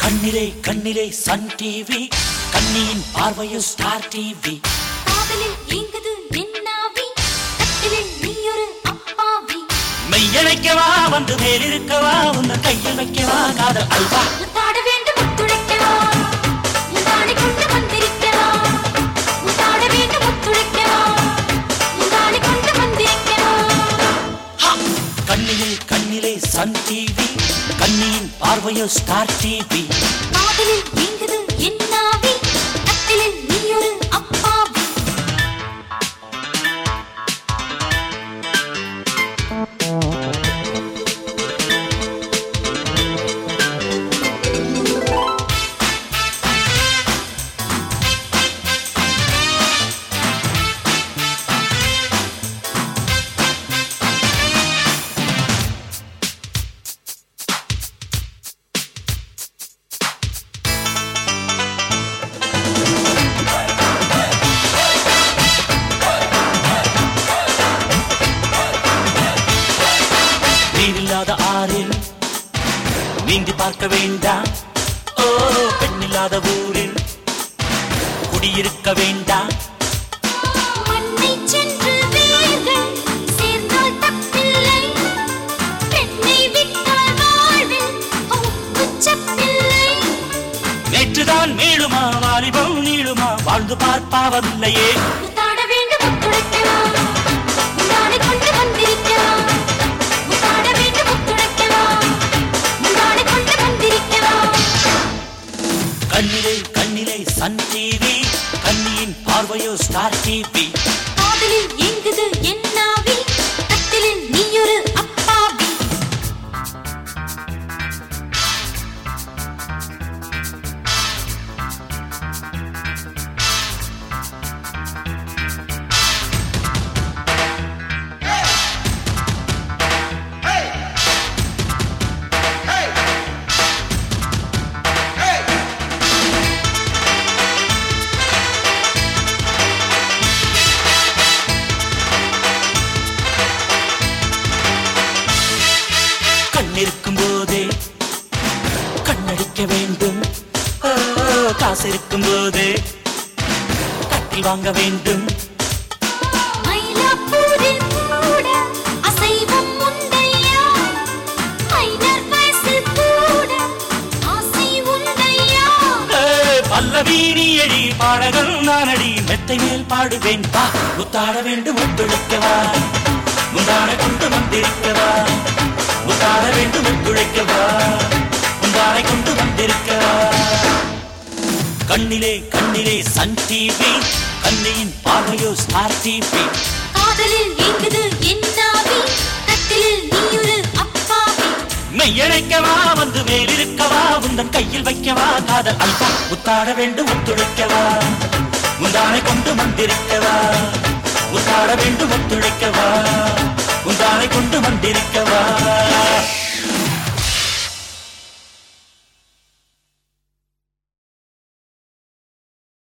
கண்ணிலே கண்ணிலே Sun TV கண்ணியின் பார்வையோ ஸ்டார் டிவி காதலில் ஏங்குது என்னாவி கட்டிலில் நீயொரு அப்பாவி மெய்யழைக்கவா வந்து மேலிருக்கவா உன்னை கையில் வைக்கவா காதல் அல்வா முத்தாட வேண்டும் முத்துடைக்கவா முந்தானை கொண்டு வந்திருக்கவா முத்தாட வேண்டும் முத்துடைக்கவா முந்தானை கொண்டு வந்திருக்கவா ஹா! கண்ணிலே கண்ணிலே சன் டிவி கண்ணியின் பார்வையோ ஸ்டார் டிவி காதலில் ஏங்குது என்னாவி கட்டிலில் நீயொரு அப்பாவி நீரில்லாத ஆறில் நீந்தி பார்க்க வேண்டாம் ஓ பெண்ணில்லாத ஊரில் குடியிருக்க வேண்டாம் மண்ணை சென்று வேர்கள் சேர்ந்தால் தப்பில்லை பெண்ணை விட்டால் வாழ்வில் உச்சப்பில்லை நேற்றுதான் மீளுமா வாலிபம் நீளுமா வாழ்ந்து பார்ப்பாவதில்லையே முத்தாட வேண்டும் முத்துடைக்கவா முந்தானை கொண்டு வந்திருக்கவா முத்தாட வேண்டும் முத்துடைக்கவா முந்தானை கொண்டு வந்திருக்கவா கண்ணிலே கண்ணிலே சன் டிவி கண்ணியின் பார்வையோ ஸ்டார் டிவி காதலில் ஏங்குது என்னாவி கட்டிலில் நீயொரு அப்பாவி கண்ணிருக்கும் போதே கண்ணடிக்க வேண்டும் ஓ, காசு இருக்கும் போதே கட்டில் வாங்க வேண்டும் மயிலாப்பூரில் கூட அசைவம் உண்டையா மைனர் வயசில் கூட ஆசை உண்டையா ஏ, பல்லவி நீ எழி பாடகர் நானடி மெத்தை மேல் பாடுவேன் பா முத்தாட வேண்டும் ஒத்துழைக்கவா முந்தான கொண்டு வந்திருக்கவா முத்தாட வேண்டும் ஒத்துழைக்கவா முந்தானை கொண்டு வந்திருக்கவா கண்ணிலே கண்ணிலே சன் டிவி கண்ணியின் பார்வையோ ஸ்டார் டிவி காதலில் ஏங்குது என்னாவி கட்டிலில் நீயொரு அப்பாவி மெய்யழைக்கவா வந்து மேலிருக்கவா உந்தன் கையில் வைக்கவா காதல் அல்வா முத்தாட வேண்டும் ஒத்துழைக்கவா முந்தானை கொண்டு வந்திருக்கவா முத்தாட வேண்டும் ஒத்துழைக்கவா முந்தானை கொண்டு வந்திருக்கவா